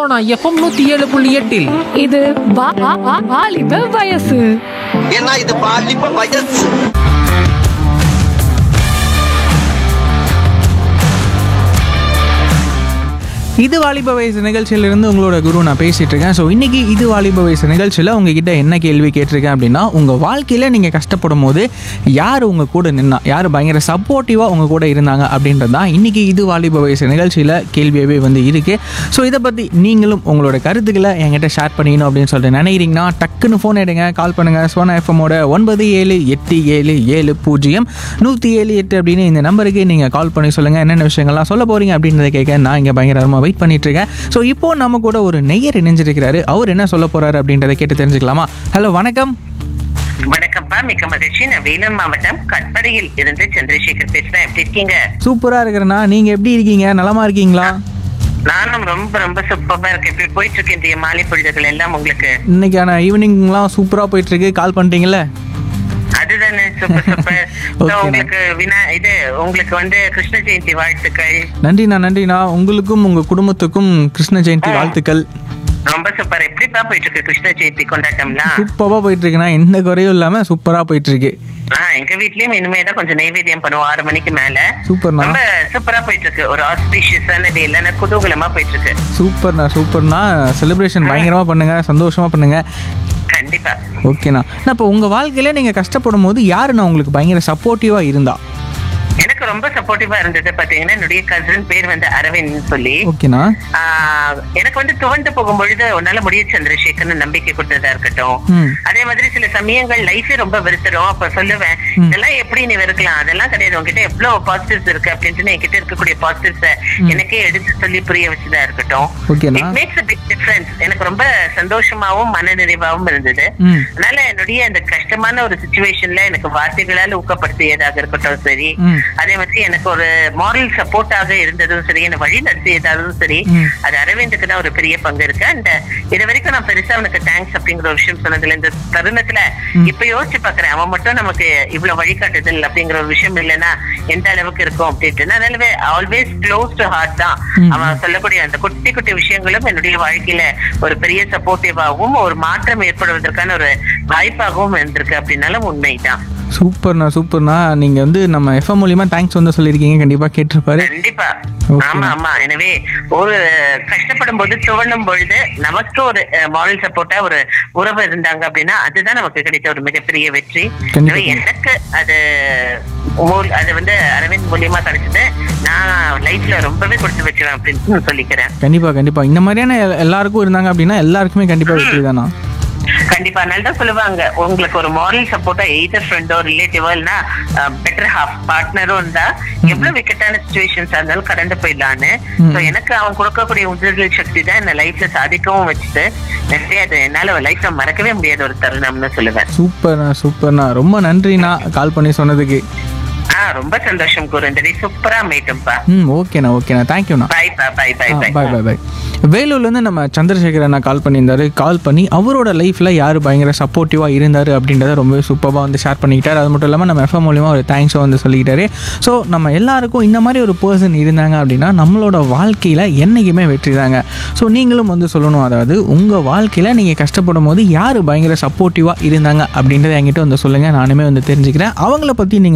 Sona FM நூத்தி ஏழு புள்ளி எட்டில் இது வா- வா- வா- வாலிப வயசு ஏன்னா இது பாலிப்ப வயசு இது வாலிப வயசு நிகழ்ச்சியிலிருந்து உங்களோட குரு நான் பேசிட்டு இருக்கேன் ஸோ இன்னைக்கு இது வாலிப வயசு நிகழ்ச்சியில் உங்ககிட்ட என்ன கேள்வி கேட்டிருக்கேன் அப்படின்னா உங்கள் வாழ்க்கையில் நீங்கள் கஷ்டப்படும் போது யார் உங்கள் கூட நின்னா யார் பயங்கர சப்போர்ட்டிவாக உங்கள் கூட இருந்தாங்க அப்படின்றது தான் இன்னைக்கு இது வாலிப வயசு நிகழ்ச்சியில் கேள்வியாகவே வந்து இருக்கு ஸோ இதை பற்றி நீங்களும் உங்களோட கருத்துக்களை என்கிட்ட ஷேர் பண்ணிக்கணும் அப்படின்னு சொல்லிட்டு நினைக்கிறீங்கன்னா டக்குன்னு ஃபோன் எடுங்க கால் பண்ணுங்கள் சோனா எஃப்எம்மோட ஒன்பது ஏழு எட்டு ஏழு ஏழு பூஜ்ஜியம் நூற்றி ஏழு எட்டு அப்படின்னு இந்த நம்பருக்கு நீங்கள் கால் பண்ணி சொல்லுங்கள் என்னென்ன விஷயங்கள்லாம் சொல்ல போகிறீங்க அப்படின்றத கேட்க நான் இங்கே பயங்கரமாக வெயிட் பண்ணிட்டு இருக்கேன் ஸோ இப்போ நம்ம கூட ஒரு நெய்யர் இணைஞ்சிருக்கிறாரு அவர் என்ன சொல்ல போறாரு அப்படின்றத கேட்டு தெரிஞ்சுக்கலாமா ஹலோ வணக்கம் வணக்கம்ப்பா மிக்க மகிழ்ச்சி நான் வேலூர் மாவட்டம் கட்படையில் இருந்து சந்திரசேகர் பேசுறேன் எப்படி இருக்கீங்க சூப்பராக இருக்கிறேண்ணா நீங்கள் எப்படி இருக்கீங்க நலமா இருக்கீங்களா நானும் ரொம்ப ரொம்ப சூப்பரா இருக்கேன் இப்படி போயிட்டு இருக்கு இந்த மாலை பொழுதுகள் எல்லாம் உங்களுக்கு இன்னைக்கான ஈவினிங்லாம் சூப்பராக போயிட்டு இருக்கு கால் பண்ணிட்டீங்களே அதுதானே சூப்பர் சூப்பர் Okay, So, உங்களுக்கு வினா இது உங்களுக்கு வந்து கிருஷ்ண ஜெயந்தி வாழ்த்துக்கள் நன்றிண்ணா நன்றிண்ணா உங்களுக்கும் உங்கள் குடும்பத்துக்கும் கிருஷ்ண ஜெயந்தி வாழ்த்துக்கள் ரொம்ப சூப்பர் எப்படிப்பா போயிட்டு இருக்கு கிருஷ்ண ஜெயந்தி கொண்டாட்டம்லாம் சூப்பராக போயிட்டு இருக்குண்ணா எந்த குறையும் இல்லாமல் சூப்பராக போயிட்டு இருக்கு ஆஹ் எங்க வீட்லயும் இனிமே தான் கொஞ்சம் நைவேத்தியம் பண்ணுவோம் ஆறு மணிக்கு மேல சூப்பர்ண்ணா ரொம்ப சூப்பரா போயிட்டு இருக்கு ஒரு ஆஸ்பீஷியஸான டே இல்லைன்னா குதூகலமா போயிட்டு இருக்கு சூப்பர்ண்ணா சூப்பர்ண்ணா செலிப்ரேஷன் பயங்கரமாக பண்ணுங்க சந்தோஷமா பண்ணுங்க கண்டிப்பா ஓகேண்ணா நான் இப்போ உங்கள் வாழ்க்கையில நீங்கள் கஷ்டப்படும் போது யாருண்ணா உங்களுக்கு பயங்கர சப்போர்ட்டிவாக இருந்தா எனக்கு ரொம்ப சப்போர்ட்டிவா இருந்தது பாத்தீங்கன்னா என்னுடைய கசின் பேர் வந்து அரவிந்த் சொல்லி ஓகேண்ணா ஆஹ் எனக்கு வந்து துவண்டு போகும் பொழுது உன்னால முடிய சந்திரசேகர்னு நம்பிக்கை கொடுத்ததா இருக்கட்டும் ம். அதே மாதிரி சில சமயங்கள் லைஃபே ரொம்ப வெறுத்துரும் அப்ப சொல்லுவேன் இதெல்லாம் எப்படி நீ வெறுக்கலாம் அதெல்லாம் கிடையாது உங்ககிட்ட எவ்வளவு பாசிட்டிவ்ஸ் இருக்கு அப்படின்ட்டு என்கிட்ட இருக்கக்கூடிய பாசிட்டிவ்ஸ் எனக்கே எடுத்து சொல்லி புரிய வச்சதா இருக்கட்டும் ஓகேண்ணா. It makes a big difference எனக்கு ரொம்ப சந்தோஷமாவும் மனநிறைவாகவும் இருந்தது ம். அதனால என்னுடைய அந்த கஷ்டமான ஒரு சுச்சுவேஷன்ல எனக்கு வார்த்தைகளால் ஊக்கப்படுத்தியதாக இருக்கட்டும் சரி ம். அதே மாதிரி எனக்கு ஒரு மாரல் சப்போர்ட்டாக இருந்ததும் சரி என்னை வழி நடத்தியதாலும் சரி ம். அது அரவிந்துக்கு தான் ஒரு பெரிய பங்கு இருக்கு அந்த இது வரைக்கும் நான் பெருசா அவனுக்கு தேங்க்ஸ் அப்படிங்கிற ஒரு விஷயம் சொன்னதுல இந்த தருணத்துல இப்ப யோசிச்சு பாக்குறேன் அவன் மட்டும் நமக்கு இவ்வளவு வழிகாட்டுதல் அப்படிங்கிற ஒரு விஷயம் இல்லைன்னா எந்த அளவுக்கு இருக்கும் அப்படின்ட்டு அதனால ஆல்வேஸ் க்ளோஸ் டு ஹார்ட் தான் ம். அவன் சொல்லக்கூடிய அந்த குட்டி குட்டி விஷயங்களும் என்னுடைய வாழ்க்கையில ஒரு பெரிய சப்போர்ட்டிவாகவும் ஒரு மாற்றம் ஏற்படுவதற்கான ஒரு வாய்ப்பாகவும் இருந்திருக்கு அப்படின்னாலும் உண்மைதான் சூப்பர்ண்ணா சூப்பர்ண்ணா நீங்கள் வந்து நம்ம எஃப்எம் மூலியமாக தேங்க்ஸ் வந்து சொல்லியிருக்கீங்க கண்டிப்பாக கேட்டிருப்பாரு கண்டிப்பா Okay. ஆமா ஆமா எனவே ஒரு கஷ்டப்படும் போது துவண்டும் பொழுது நமக்கு ஒரு மாரல் சப்போர்ட்டா ஒரு உறவு இருந்தாங்க அப்படின்னா அதுதான் நமக்கு கிடைத்த ஒரு மிகப்பெரிய வெற்றி கண்டிப்பா. எனவே எனக்கு அது மூல்- அது வந்து அரவிந்த் மூலியமா கிடைச்சது நான் லைஃப்ல ரொம்பவே கொடுத்து வச்சிருவேன் அப்படின்னு சொல்லிக்கிறேன் கண்டிப்பாக கண்டிப்பாக இந்த மாதிரியான எல்- எல்லாருக்கும் இருந்தாங்க அப்படின்னா எல்லாருக்குமே கண்டிப்பாக வெற்றி தானா கண்டிப்பா நல்லா சொல்லுவாங்க உங்களுக்கு ஒரு மாரல் சப்போர்ட்டா எய்தர் ஃப்ரெண்டோ ரிலேட்டிவோ இல்லைன்னா பெட்டர் ஹாஃப் பார்ட்னரும் இருந்தா எவ்வளவு விக்கெட்டான சுச்சுவேஷன்ஸ் இருந்தாலும் கடந்து போயிடலான்னு ம். So, எனக்கு அவன் கொடுக்கக்கூடிய உந்துதல் சக்தி தான் என்ன லைஃப்ல சாதிக்கவும் வச்சுட்டு நிறைய அது என்னால லைஃப்ல மறக்கவே முடியாத ஒரு தருணம்னு சொல்லுவேன் சூப்பர்ண்ணா சூப்பர்ண்ணா ரொம்ப நன்றிண்ணா கால் பண்ணி சொன்னதுக்கு ஆஹ் ரொம்ப சந்தோஷம் கூறு இந்த சூப்பரா மேட்டும்பா ம் ஓகேண்ணா ஓகேண்ணா தேங்க்யூண்ணா பை பா bye bye bye bye bye bye வேலூர்லேருந்து நம்ம சந்திரசேகர் அண்ணா கால் பண்ணியிருந்தாரு கால் பண்ணி அவரோட லைஃப்பில் யார் பயங்கர சப்போர்ட்டிவாக இருந்தார் அப்படின்றத ரொம்பவே சூப்பராக வந்து ஷேர் பண்ணிக்கிட்டார் அது மட்டும் இல்லாமல் நம்ம எஃப்எம் மூலியமாக ஒரு தேங்க்ஸும் வந்து சொல்லிக்கிட்டாரு ஸோ நம்ம எல்லாருக்கும் இந்த மாதிரி ஒரு பர்சன் இருந்தாங்க அப்படின்னா நம்மளோட வாழ்க்கையில் என்றைக்குமே வெற்றி தாங்க ஸோ நீங்களும் வந்து சொல்லணும் அதாவது உங்கள் வாழ்க்கையில் நீங்கள் கஷ்டப்படும் போது யார் பயங்கர சப்போர்ட்டிவாக இருந்தாங்க அப்படின்றத என்கிட்ட வந்து சொல்லுங்கள் நானுமே வந்து தெரிஞ்சுக்கிறேன் அவங்கள பற்றி நீங்கள்